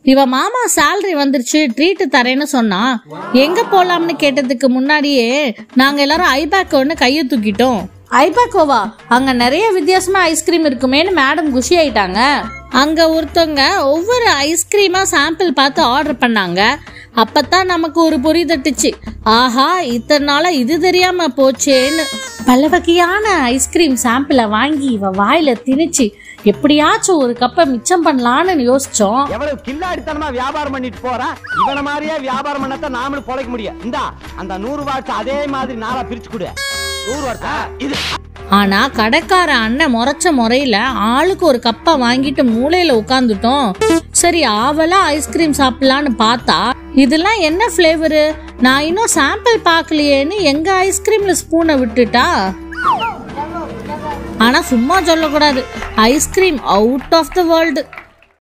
இவ மாமா salary வந்துருச்சு ட்ரீட் தரேன்னு சொன்னா எங்க போலாம்னு கேட்டதுக்கு முன்னாடியே நாங்க எல்லாரும் ஐபேக் ஒன்று கையை தூக்கிட்டோம் ஐபேக்கோவா அங்க நிறைய வித்தியாசமா ஐஸ்கிரீம் இருக்குமேன்னு மேடம் குஷி ஆயிட்டாங்க அங்க ஒருத்தவங்க ஒவ்வொரு ஐஸ்கிரீமா சாம்பிள் பார்த்து ஆர்டர் பண்ணாங்க அப்பதான் நமக்கு ஒரு பொறி தட்டுச்சு ஆஹா இத்தனை நாளா இது தெரியாம போச்சேன்னு பல வகையான ஐஸ்கிரீம் சாம்பிளை வாங்கி இவ வாயில திணிச்சு எப்படியாச்சும் ஒரு கப்பை மிச்சம் பண்ணலான்னு யோசிச்சோம் எவ்வளவு கில்லாடித்தனமா வியாபாரம் பண்ணிட்டு போறான் இவன மாதிரியே வியாபாரம் பண்ணத்தான் நாமளும் பொழைக்க முடியும் இந்தா அந்த நூறு வாட்ஸ் அதே மாதிரி நாளா பிரிச்சு கொடு நூறு வாட்ஸா இது ஆனா கடைக்கார அண்ணன் முறைச்ச முறையில ஆளுக்கு ஒரு கப்பை வாங்கிட்டு மூலையில உட்காந்துட்டோம் சரி ஆவலா ஐஸ்கிரீம் சாப்பிடலான்னு பார்த்தா இதெல்லாம் என்ன ஃப்ளேவரு நான் இன்னும் சாம்பிள் பார்க்கலையேன்னு எங்க ஐஸ்கிரீம்ல ஸ்பூனை விட்டுட்டா ஆனா சும்மா சொல்லக்கூடாது ice cream out of the world